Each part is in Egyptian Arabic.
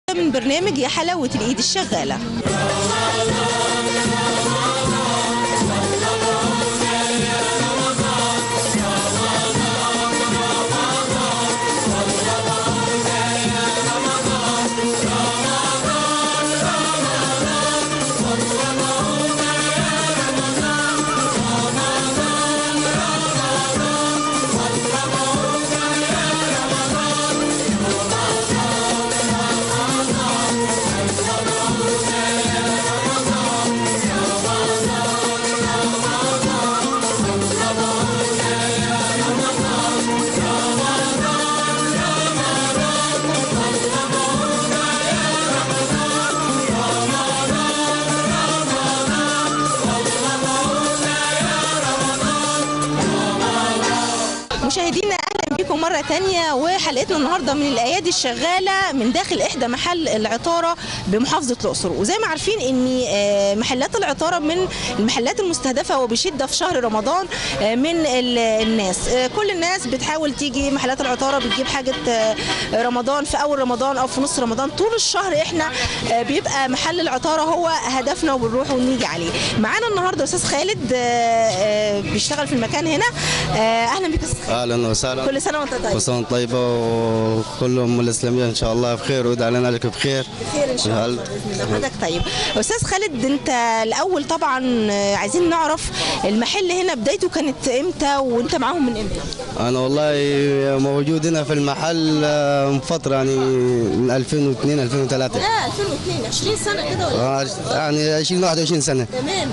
من برنامج يا حلاوة الإيد الشغالة مشاهدينا اهلا بكم مره تانية وحلقتنا النهارده من الايادي الشغاله من داخل احدى محل العطاره بمحافظه الاقصر وزي ما عارفين ان آه، محلات العطاره من المحلات المستهدفه وبشده في شهر رمضان آه، من ال- الناس آه، كل الناس بتحاول تيجي محلات العطاره بتجيب حاجه آه، رمضان في اول رمضان او في نص رمضان طول الشهر احنا آه، بيبقى محل العطاره هو هدفنا وبنروح ونيجي عليه معانا النهارده استاذ خالد آه، آه، بيشتغل في المكان هنا آه، اهلا بك يا أستاذ خالد. اهلا وسهلا كل سنه وانت طيب كل سنه وأنت طيبه وكل ام الاسلاميه ان شاء الله بخير ويدعي علينا لك بخير بخير ان شاء الله هل- باذن الله حضرتك طيب استاذ خالد انت الاول طبعا آه، عايزين نعرف المحل هنا بدايته كانت امتى وانت معاهم من امتى انا والله موجود هنا في المحل آه، من فتره يعني من 2002 2003 لا 2002 20 سنه كده ولا آه، يعني 20 21 سنه تمام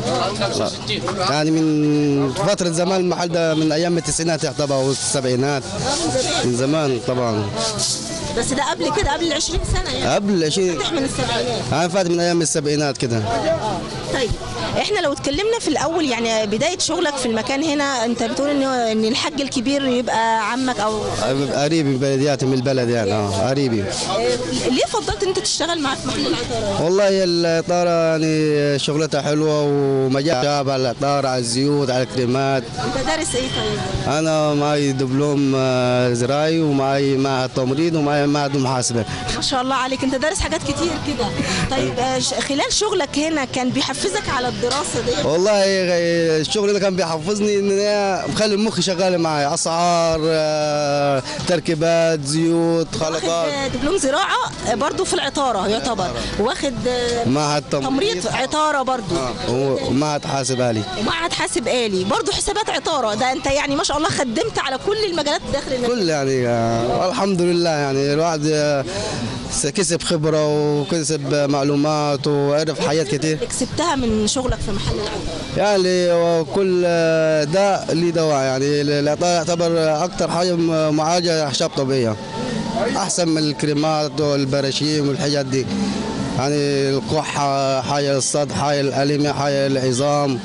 يعني من فتره زمان المحل ده من ايام التسعينات يعتبر والسبعينات من زمان طبعا بس ده قبل كده قبل ال 20 سنه يعني قبل 20 فاتح من السبعينات انا فات من ايام السبعينات كده طيب احنا لو اتكلمنا في الاول يعني بدايه شغلك في المكان هنا انت بتقول ان ان الحاج الكبير يبقى عمك او قريبي من بلدياتي من البلد يعني اه قريبي آه، ليه فضلت ان انت تشتغل معاه في محل العطاره والله هي الإطارة يعني شغلتها حلوة ومجال شاب على الإطارة على الزيوت على الكريمات انت دارس ايه طيب أنا معي دبلوم آه، زراعي ومعي معهد تمريض ومعي معهد محاسبة ما شاء الله عليك انت دارس حاجات كتير كده طيب آه، ش- خلال شغلك هنا كان بيحفزك على الدراسه دي والله غ- الشغل ده كان بيحفظني إن أنا مخلي مخي شغال معي أسعار آه، تركيبات زيوت واخد خلطات آه، دبلوم زراعه آه، برضو في العطاره يعتبر واخد آه، معهد تمريض تمريض عطاره برضو آه، ومعهد حاسب آلي ومعهد حاسب آلي برضو حسابات عطاره ده انت يعني ما شاء الله خدمت على كل المجالات داخل المجال كل يعني آه، الحمد لله يعني الواحد آه، كسب خبرة وكسب معلومات وعرف حاجات كتير كسبتها من شغلك في محل العطاره يعني وكل داء ليه دواء يعني العطاء يعتبر اكثر حاجه معالجه اعشاب طبيعيه احسن من الكريمات والبراشيم والحاجات دي يعني الكحه حاجه للصدر حاجه للالمه حاجه للعظام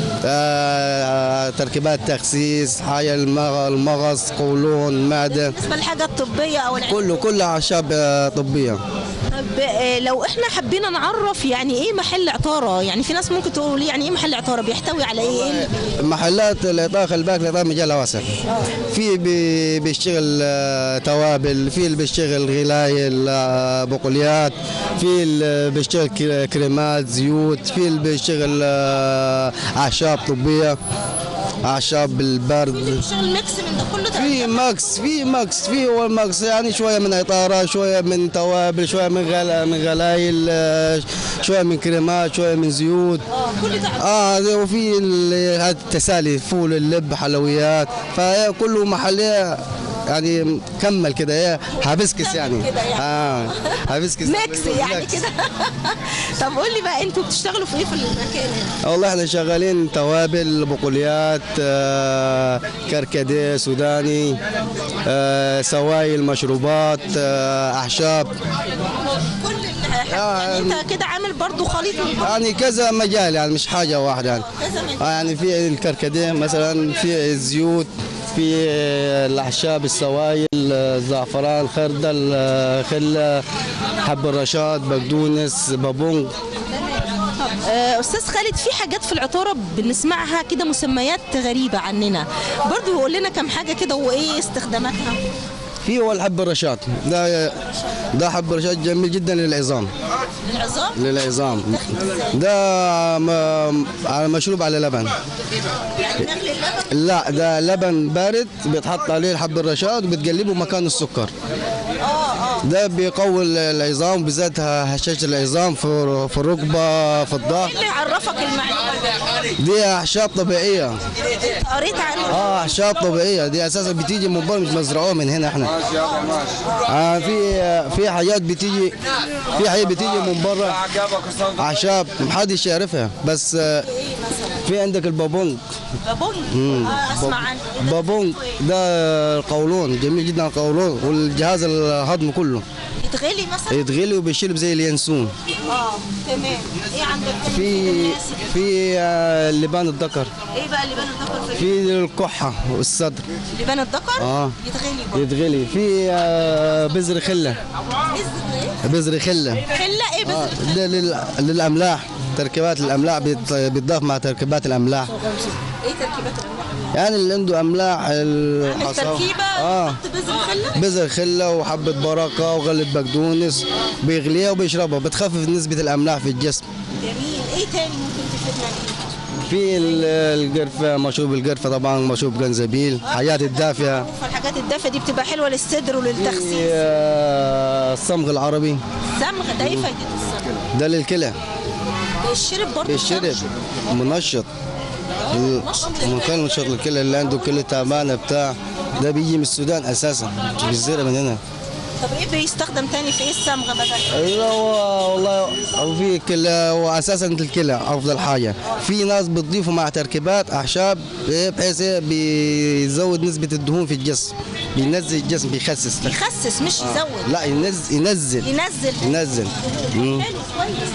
آه، تركيبات تخسيس حاجه المغ- المغص قولون معده بالنسبه للحاجه الطبيه او العلم كله كله اعشاب آه، طبيه طب آه، لو احنا حبينا نعرف يعني ايه محل عطاره يعني في ناس ممكن تقول يعني ايه محل عطاره بيحتوي على ايه, إيه اللي بي- محلات العطاء خلي بالك العطاء مجالها واسع في بي- بيشتغل آه، توابل في اللي بيشتغل غلايل آه، بقوليات في اللي بيشتغل كري- كريمات زيوت في اللي بيشتغل آه، اعشاب طبيه اعشاب البرد بيشتغل ميكس من ده كله في تقريباً. ماكس في ماكس في هو الماكس يعني شويه من عطاره شويه من توابل شويه من غلا من غلايل آه، شويه من كريمات شويه من زيوت اه كل ده اه هذا وفي ال- هذا التسالي فول اللب حلويات فهي كله محلية يعني كمل كده هي هابسكس يعني كده يعني. اه هابسكس ميكس يعني ميكس. كده طب قول لي بقى انتوا بتشتغلوا في ايه في المكان هنا والله احنا شغالين توابل بقوليات آه كركديه سوداني آه سوائل مشروبات آه اعشاب كل ال- يعني انت كده عامل برضو خليط من كل يعني كذا مجال يعني مش حاجه واحده يعني كذا مجال. آه يعني في الكركديه مثلا في الزيوت في الاعشاب السوائل الزعفران خردل خله حب الرشاد بقدونس بابونج آه، استاذ خالد في حاجات في العطاره بنسمعها كده مسميات غريبه عننا برضو يقول لنا كم حاجه كده وايه استخداماتها في هو الحب الرشاد ده ده حب رشاد جميل جدا للعظام العظام للعظام ده م- على مشروب على لبن يعني نغلي اللبن لا ده لبن بارد بيتحط عليه الحب الرشاد وبتقلبه مكان السكر اه اه ده بيقوي العظام بالذات هشاشه العظام في في الركبه في الظهر ايه اللي عرفك المعلومه دي؟ دي اعشاب طبيعيه انت قريت عنه اه اعشاب طبيعيه دي اساسا بتيجي من بره مش مزروعه من هنا احنا آه في في حاجات بتيجي في حاجات بتيجي من بره اعشاب محدش يعرفها بس آه، في عندك البابونج بابونج اه اسمع عنه بابونج ده القولون جميل جدا القولون والجهاز الهضم كله يتغلي مثلا يتغلي وبيشرب زي اليانسون اه تمام ايه عندك تاني في مناسب؟ في آه، لبان الذكر ايه بقى لبان الذكر في في الكحه والصدر لبان الذكر آه. يتغلي برضه يتغلي في آه، بذر خله إيه؟ بذر خله خله ايه بس آه، ده لل- للاملاح تركيبات الاملاح بيت- بيتضاف مع تركيبات الاملاح ايه تركيبات الأملاح؟ يعني اللي عنده املاح عامل الحصى تركيبه اه يحط بذر خله بذر خله وحبه بركه وغلة بقدونس بيغليها وبيشربها بتخفف نسبه الاملاح في الجسم جميل ايه تاني ممكن تفيدنا بيه؟ في ال- القرفه مشروب القرفه طبعا مشروب جنزبيل حياه الدافيه فالحاجات الدافئه دي بتبقى حلوه للصدر في وللتخسيس آه، الصمغ العربي الصمغ ده ايه فايدته الصمغ؟ ده للكلى الشرب برضه بيشرب منشط ممكن نشط الكلى اللي عنده كلى تعبانه بتاع ده بيجي من السودان اساسا مش بيزرع من هنا طب ايه بيستخدم تاني في ايه الصمغ بدل ايوه هو والله هو في كلى هو اساسا الكلى افضل حاجه في ناس بتضيفوا مع تركيبات اعشاب إيه بحيث إيه بيزود نسبه الدهون في الجسم بينزل الجسم بيخسس يخسس مش يزود لا ينزل ينزل ينزل ينزل مم. حلو كويس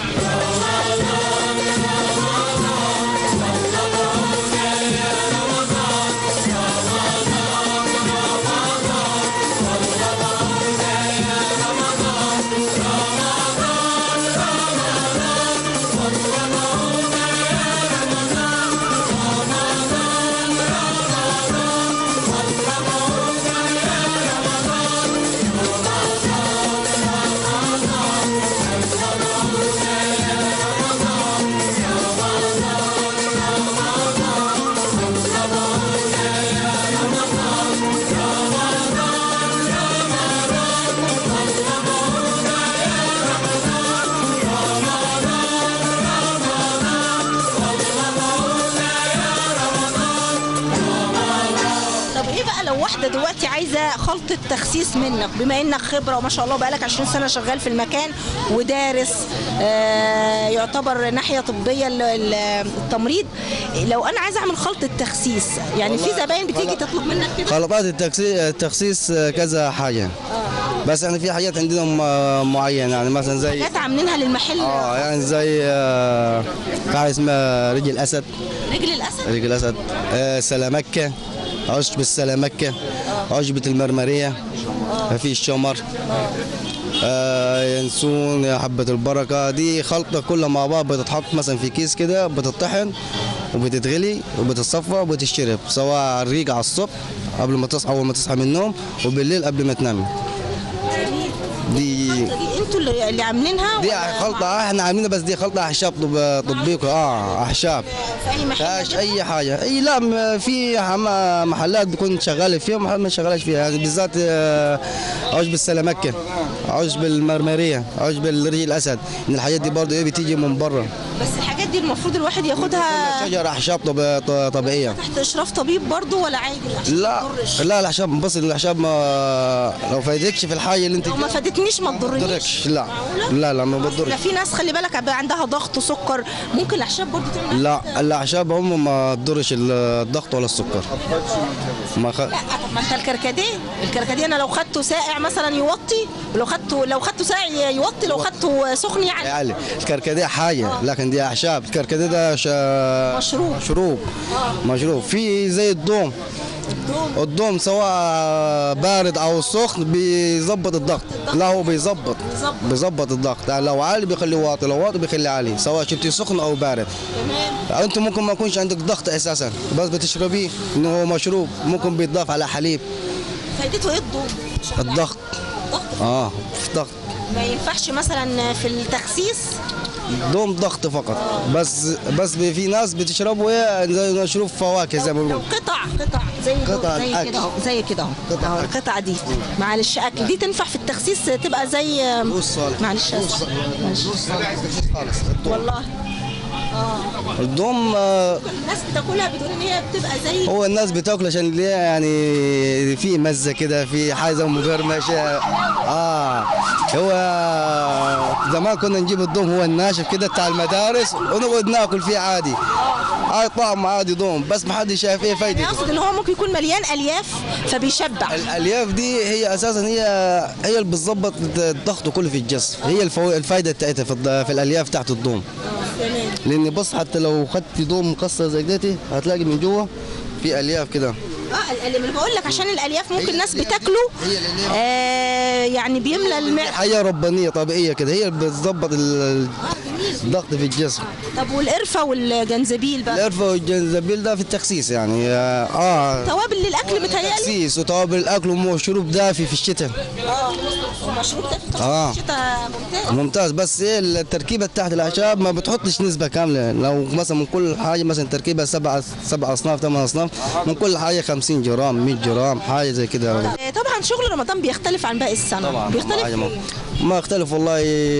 طب ايه بقى لو واحده دلوقتي عايزه خلطه تخسيس منك بما انك خبره وما شاء الله بقالك 20 سنه شغال في المكان ودارس آه يعتبر ناحيه طبيه ال- ال- التمريض لو انا عايزه اعمل خلطه تخسيس يعني في زباين بتيجي تطلب منك كده خلطات التخسيس التخسيس كذا حاجه بس احنا في حاجات عندنا م- معينه يعني مثلا زي حاجات عاملينها للمحل اه يعني زي آه، حاجه اسمها رجل اسد رجل الاسد رجل اسد آه، سلامكه عشب السلامكه عشبة المرمريه في الشمر آه، ينسون يا حبة البركة دي خلطة كلها مع بعض بتتحط مثلا في كيس كده بتطحن وبتتغلي وبتتصفى وبتشرب سواء على الريق على الصبح قبل ما تصحى أول ما تصحى من النوم وبالليل قبل ما تنامي دي دي انتوا اللي اللي عاملينها دي ولا خلطة احنا عاملينها بس دي خلطة أعشاب طب تطبيق اه أعشاب في اي محل فيهاش أي حاجة أي لا م- في حما- محلات بكون شغالة فيها ومحلات ما شغالش فيها يعني بالذات آه، عشب السلامكة عشب المرمرية عشب الرجل الأسد من الحاجات دي برضه إيه بتيجي من بره بس الحاجات دي المفروض الواحد ياخدها شجر أعشاب طب- ط- طبيعية تحت اشراف طبيب برضو ولا عادي عشان لا ما تضرش لا الأعشاب بص الأعشاب ما لو فايدتش في الحاجة اللي أنت لو ما فادتنيش ما تضرنيش بتضركش لا معقولة؟ لا لا ما ده بتضرش في ناس خلي بالك بقى عندها ضغط سكر ممكن الاعشاب برضو تعمل لا الاعشاب هم ما تضرش الضغط ولا السكر ما خ... لا طب ما انت الكركديه الكركديه انا لو خدته ساقع مثلا يوطي ولو خدته لو خدته ساقع يوطي لو خدته سخن يعني يعني الكركديه حاجه لكن دي اعشاب الكركديه ده ش... مشروب مشروب مشروب في زي الضوم الضوم سواء بارد او سخن بيظبط الضغط لا هو بيظبط بيظبط. بيظبط الضغط يعني لو عالي بيخليه واطي لو واطي بيخليه عالي سواء شربتيه سخن او بارد تمام انت ممكن ما يكونش عندك ضغط اساسا بس بتشربيه انه هو مشروب ممكن بيتضاف على حليب فايدته ايه الضوء الضغط اه في ضغط ما ينفعش مثلا في التخسيس دوم ضغط فقط بس بس في ناس بتشربوا ايه زي مشروب فواكه زي ما لو بيقولوا قطع قطع زي قطع زي الأكل. كده اهو زي كده اهو قطع أهو الأكل. القطعه دي معلش اكل دي تنفع في التخسيس تبقى زي بص صالح. معلش بص معلش بص خالص الدوم. والله الدوم آه، الناس بتاكلها بتقول ان هي بتبقى زي هو الناس بتاكل عشان ليه يعني في مزه كده في حاجه مقرمشه اه هو زمان كنا نجيب الدوم هو الناشف كده بتاع المدارس ونقعد ناكل فيه عادي هاي طعم عادي دوم بس ما حد شايف ايه انا فايدته اقصد ان هو ممكن يكون مليان الياف فبيشبع الالياف دي هي اساسا هي هي اللي بتظبط الضغط كله في الجسم هي الفو... الفايده بتاعتها في, الض- في الالياف تحت الدوم تمام لان بص حتى لو خدت دوم مكسر زي ديتي هتلاقي من جوه في الياف كده اه الالياف انا بقول لك عشان الالياف ممكن هي الناس الألياف دي- بتاكله هي الألياف. آه يعني بيملى المعده حياه ربانيه طبيعيه كده هي اللي بتظبط ال- الضغط في الجسم طب والقرفه والجنزبيل بقى القرفه والجنزبيل ده في التخسيس يعني اه توابل للاكل متهيألي تخسيس وتوابل الاكل وشروب دافي في الشتاء اه ومشروب ده في آه. الشتاء ممتاز ممتاز بس ايه التركيبه بتاعت الاعشاب ما بتحطش نسبه كامله لو مثلا من كل حاجه مثلا تركيبه سبع سبع اصناف ثمان اصناف من كل حاجه 50 جرام 100 جرام حاجه زي كده آه، طبعا شغل رمضان بيختلف عن باقي السنه طبعا بيختلف حاجة في ما- إيه؟ ما اختلف والله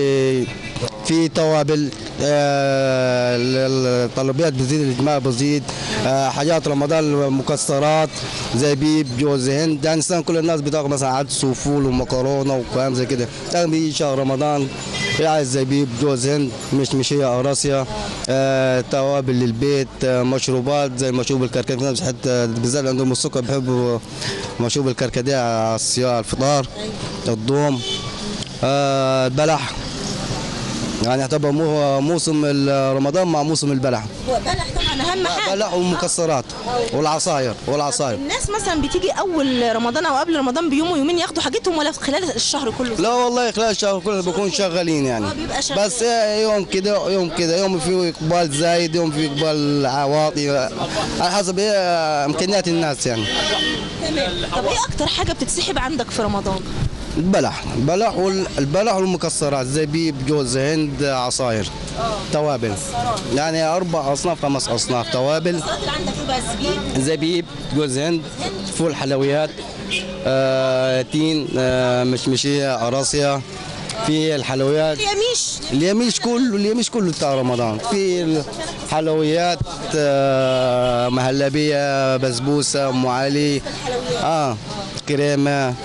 في توابل آه، الطلبيات بتزيد الاجماع بتزيد آه، حاجات رمضان مكسرات زبيب جوز هند يعني السنه كل الناس بتاكل مثلا عدس وفول ومكرونه وكلام زي كده يعني بيجي شهر رمضان في عايز زبيب جوز هند مش مشيه قراصيه آه، توابل للبيت آه، مشروبات زي مشروب الكركديه في ناس حتى بالذات عندهم السكر بيحبوا مشروب الكركديه على الصيام على الفطار الضوم آه، البلح يعني يعتبر مو موسم ال- رمضان مع موسم البلح هو بلح طبعا اهم حاجه بلح والمكسرات والعصاير والعصاير الناس مثلا بتيجي اول رمضان او قبل رمضان بيوم ويومين ياخدوا حاجتهم ولا في خلال الشهر كله لا والله خلال الشهر كله بكون شغالين يعني آه، بيبقى شغال. بس يوم كده يوم كده يوم في اقبال زايد يوم في اقبال عواطي على حسب ايه امكانيات الناس يعني تمام طب ايه اكتر حاجه بتتسحب عندك في رمضان البلح البلح والبلح والمكسرات زبيب جوز هند عصاير توابل يعني اربع اصناف خمس اصناف توابل الصلاه اللي عندك ايه بقى الزبيب زبيب جوز هند فول حلويات آه، تين آه، مشمشيه قراصيه في الحلويات اليميش اليميش كله اليميش كله بتاع رمضان في الحلويات آه، مهلبيه بسبوسه ام علي اه كريمه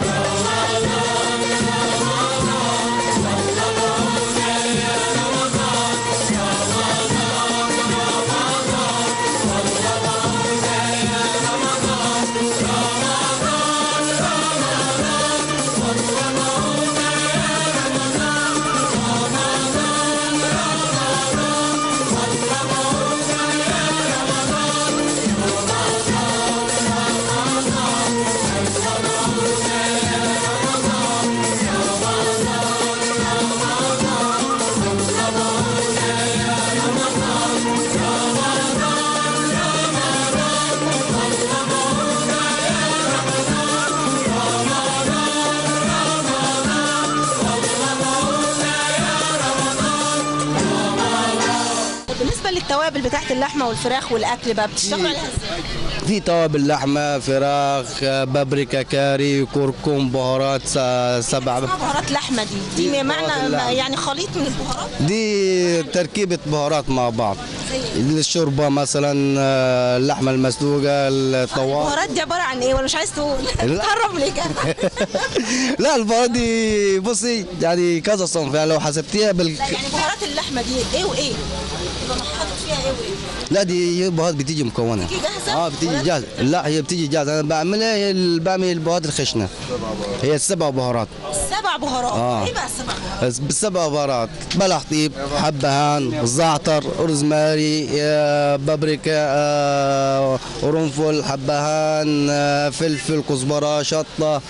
بالنسبه للتوابل بتاعت اللحمه والفراخ والاكل بقى بتشتغلوا عليها ازاي في توابل لحمه فراخ آه، بابريكا كاري كركم بهارات س- سبع اسمها بهارات لحمه دي دي دي معنى بهارات اللحمة. يعني خليط من البهارات دي تركيبة بهارات مع بعض الشوربة مثلا آه، اللحمة المسلوقة الطوال البهارات دي عباره عن ايه ولا مش عايز تقول لا. تهرب ليه كده لا البهارات دي بصي يعني كذا صنف يعني لو حسبتيها بال لا يعني بهارات اللحمه دي ايه وايه يبقى حاطط فيها ايه وايه لا دي هي بهارات بتيجي مكونة بتيجي جاهزة؟ اه بتيجي ولا جاهزة لا هي بتيجي جاهزة انا بعملها هي ال- بعمل البهارات الخشنة هي السبع بهارات سبع بهارات آه. ايه بقى السبع بهارات بس بالسبع بهارات بلح طيب حبهان زعتر روزماري آه، بابريكا آه، قرنفل حبهان آه، فلفل كزبره شطه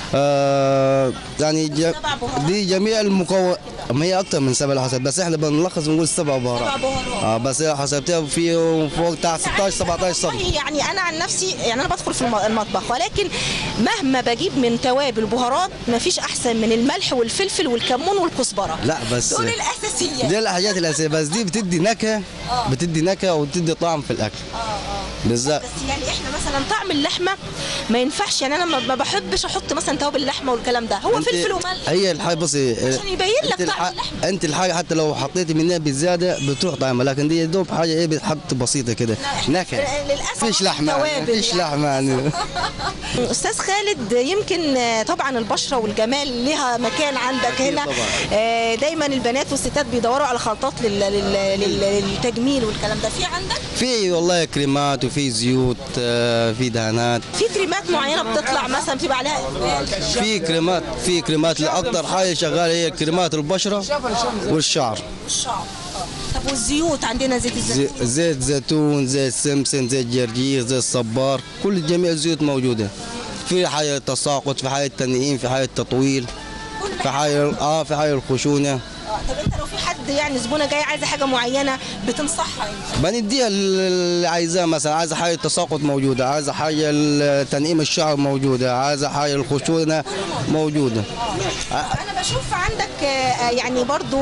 آه يعني ج... سبع بهارات. دي جميع المكون ما هي اكتر من سبع حسب بس احنا بنلخص ونقول سبع بهارات سبع بهارات. اه بس هي حسبتها في فوق بتاع 16 17 صف والله يعني انا عن نفسي يعني انا بدخل في الم- المطبخ ولكن مهما بجيب من توابل بهارات مفيش احسن من الملح والفلفل والكمون والكزبره لا بس دول الاساسيات دي الحاجات الاساسيه بس دي بتدي نكهه بتدي نكهه وبتدي طعم في الاكل بالظبط بس يعني احنا مثلا طعم اللحمه ما ينفعش يعني انا ما ما بحبش احط مثلا توابل اللحمه والكلام ده هو انت- فلفل وملح هي الحاجه بصي عشان يبين لك انت طعم الح- اللحمة. انت الحاجه حتى لو حطيتي منها بزياده بتروح طعمها لكن دي يا دوب حاجه ايه بتحط بسيطه كده نكهه للاسف فيش لحمه يعني توابل فيش يعني. لحمه يعني استاذ خالد يمكن آه، طبعا البشره والجمال لها مكان عندك أكيد هنا طبعاً. آه، دايما البنات والستات بيدوروا على خلطات لل- لل- لل- للتجميل والكلام ده في عندك في والله كريمات وفي زيوت آه، في دهانات في كريمات معينه بتطلع مثلا بتبقى عليها اقبال في كريمات في كريمات لاكثر حاجه شغاله هي كريمات البشره والشعر الشعر آه. طب والزيوت عندنا زيت زي- الزيتون زيت زيتون زيت سمسم زيت جرجير زيت صبار كل جميع الزيوت موجوده في حاجه تساقط في حاجه تنعيم في حاجه تطويل في حاجه اه في حاجه الخشونه آه، طب انت لو في حد يعني زبونه جاي عايزه حاجه معينه بتنصحها انت بنديها اللي عايزاه مثلا عايزه حاجه التساقط موجوده عايزه حاجه تنعيم الشعر موجوده عايزه حاجه الخشونه موجوده انا بشوف عندك آه، يعني برضو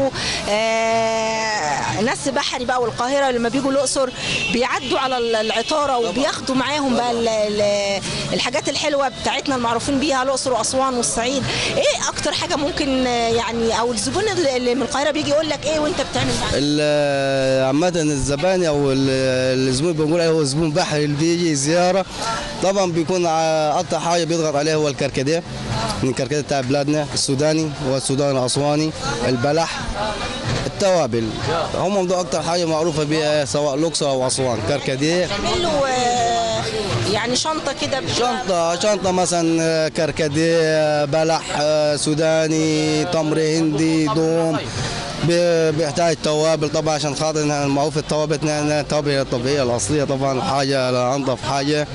آه، ناس بحري بقى والقاهره لما بيجوا الاقصر بيعدوا على ال- العطاره وبياخدوا معاهم بقى ال- ال- الحاجات الحلوه بتاعتنا المعروفين بيها الاقصر واسوان والصعيد ايه اكتر حاجه ممكن آه، يعني او الزبون اللي من القاهره بيجي يقول لك ايه وانت بتعمل معاه ال- عامة الزبائن او ال- الزبون بنقول عليه هو زبون بحري اللي بيجي زيارة طبعا بيكون ع- اكتر حاجة بيضغط عليه هو الكركديه من الكركديه بتاع بلادنا السوداني والسودان الاسواني البلح التوابل هم ده اكتر حاجة معروفة بيها سواء الاقصر او اسوان كركديه تعمل له آه، يعني شنطه كده بتبقى- شنطة شنطة مثلا آه، كركديه بلح آه، سوداني تمر هندي دوم بي- بيحتاج توابل طبعا عشان خاطر إنها معروف التوابل إنها التوابل الطبيعية الأصلية طبعا حاجة أنظف حاجة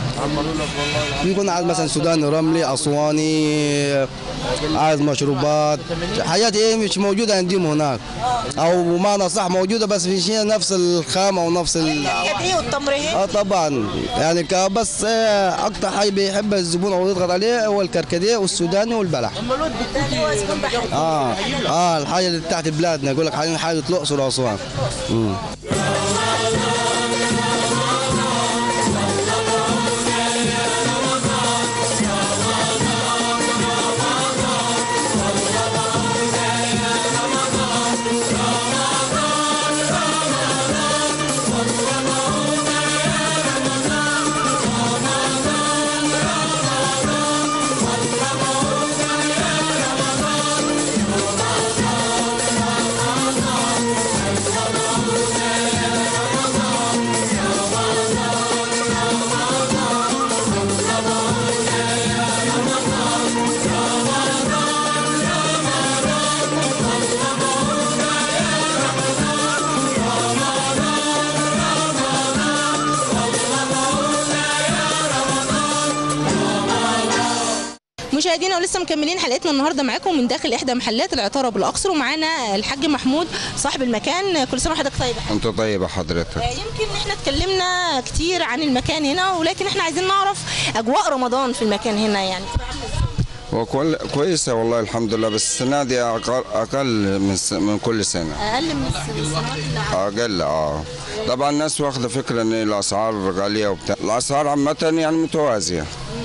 بيكون عايز مثلا سوداني رملي أسواني عايز مشروبات حاجات ايه مش موجودة عندهم هناك أو بمعنى صح موجودة بس مش هي نفس الخامة ونفس ال... الكركديه والتمرين اه طبعا يعني ك- بس آه، اكتر حاجه بيحبها الزبون او يضغط عليه هو الكركديه والسوداني والبلح ده اللي هو زبون بحري اه اه الحاجه اللي تحت بلادنا يقول لك حاجه حاجه الاقصر واسوان مم. مشاهدينا ولسه مكملين حلقتنا النهارده معاكم من داخل احدى محلات العطاره بالاقصر ومعانا الحاج محمود صاحب المكان كل سنه وحضرتك طيب يا حاج. انت طيبة حضرتك آه، يمكن احنا اتكلمنا كتير عن المكان هنا ولكن احنا عايزين نعرف اجواء رمضان في المكان هنا يعني وكل كويسة والله الحمد لله بس السنة دي أقل, أقل من, س... من كل سنة اقل من الس- من السنوات اللي عدت. أقل اه طبعا الناس واخدة فكرة إن الأسعار غالية وبتاع الأسعار عامة يعني متوازية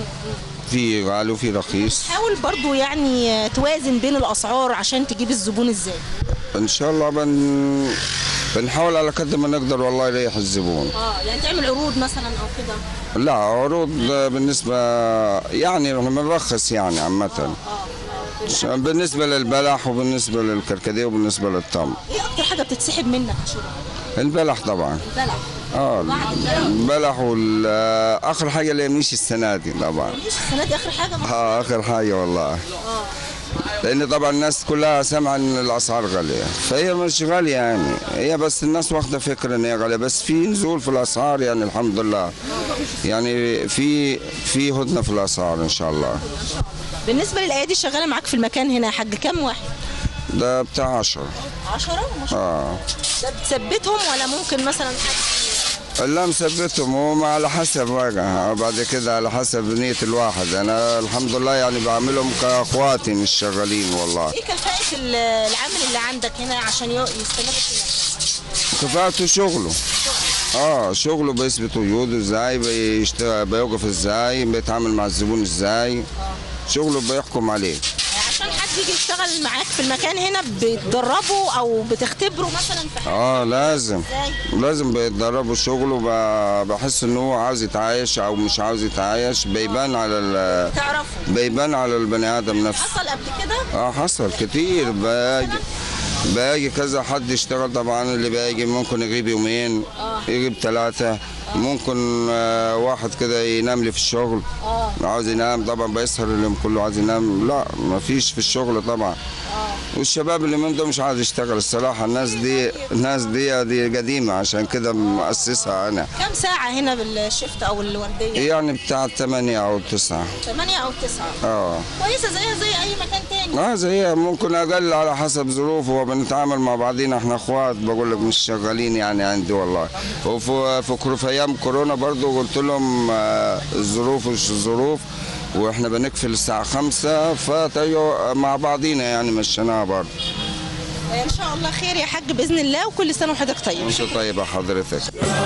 في غالي وفي رخيص حاول برضو يعني آه، توازن بين الاسعار عشان تجيب الزبون ازاي إن شاء الله بن... بنحاول على قد ما نقدر والله يريح الزبون اه يعني تعمل عروض مثلا او كده لا عروض بالنسبة يعني احنا بنرخص يعني عامة بالنسبة للبلح وبالنسبة للكركديه وبالنسبة للتمر ايه اكتر حاجه بتتسحب منك في الشغل البلح طبعا البلح اه البلح وال اخر حاجه اللي يمشي السنه دي طبعا ليش السنه دي اخر حاجه اه اخر حاجه والله لان طبعا الناس كلها سامعه ان الاسعار غاليه فهي مش غاليه يعني هي بس الناس واخده فكره ان هي غاليه بس في نزول في الاسعار يعني الحمد لله يعني في في هدنه في الاسعار ان شاء الله بالنسبه للايادي الشغاله معاك في المكان هنا يا حاج كام واحد ده بتاع عشرة 10 ما شاء الله اه ده بتثبتهم ولا ممكن مثلا حد لا مثبتهم هم على حسب بقى بعد كده على حسب نية الواحد انا الحمد لله يعني بعملهم كاخواتي مش شغالين والله ايه كفاءه ال- العامل اللي عندك هنا عشان ي- يستمر في المكان كفاءته شغله اه شغله بيثبت وجوده ازاي بيشتغل بيوقف ازاي بيتعامل مع الزبون ازاي شغله بيحكم عليه عشان حد يجي يشتغل معاك في المكان هنا بتدربه او بتختبره مثلا في حاجه اه لازم ازاي لازم بيتدربوا شغله ب- بحس ان هو عاوز يتعايش او مش عاوز يتعايش بيبان على ال- تعرفه بيبان على البني ادم نفسه حصل قبل كده اه حصل كتير باجي باجي كذا حد يشتغل طبعا اللي باجي ممكن يغيب يومين يغيب ثلاثة ممكن آه واحد كده ينام لي في الشغل عاوز ينام طبعا بيسهر اليوم كله عاوز ينام لا ما فيش في الشغل طبعا والشباب اللي من ده مش عايز يشتغل الصراحة الناس دي الناس دي دي قديمة عشان كده مؤسسها أنا كام ساعه هنا بالشفت او الورديه يعني بتاع ثمانية أو تسعة 8 او 9 اه كويسه زيها زي اي مكان تاني اه زي ممكن اقل على حسب ظروفه وبنتعامل مع بعضينا احنا اخوات بقول لك مش شغالين يعني عندي والله وفي في كرو- في ايام كورونا برضو قلت لهم آه، الظروف مش الظروف واحنا بنقفل الساعة خمسة فتيو مع بعضينا يعني مشيناها برضه ان شاء الله خير يا حاج باذن الله وكل سنه وحضرتك طيب انت طيبة حضرتك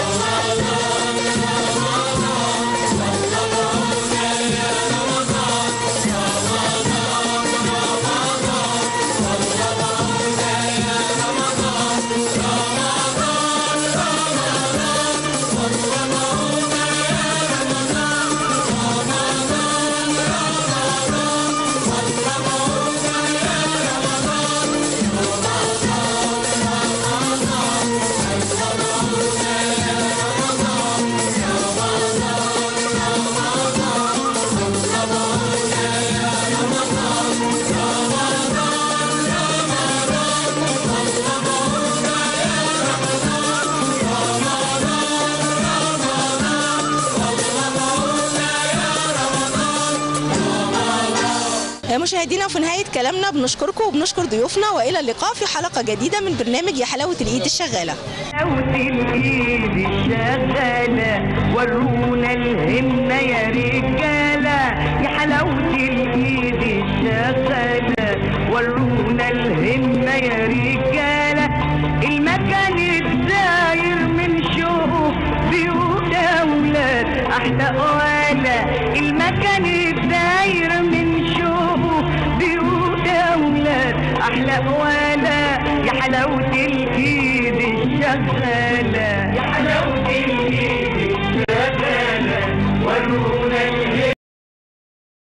مشاهدينا في نهاية كلامنا بنشكركم وبنشكر ضيوفنا وإلى اللقاء في حلقة جديدة من برنامج يا حلاوة الإيد الشغالة حلاوة الإيد الشغالة ورونا الهمة يا رجالة يا حلاوة الإيد الشغالة ورونا الهمة يا رجالة المكان الداير من شوق بيوت أولاد أحلى قوالة المكان الداير من شوق بيوت أولاد أحلى قوالة يا حلاوة الإيد الشغالة يا حلاوة الإيد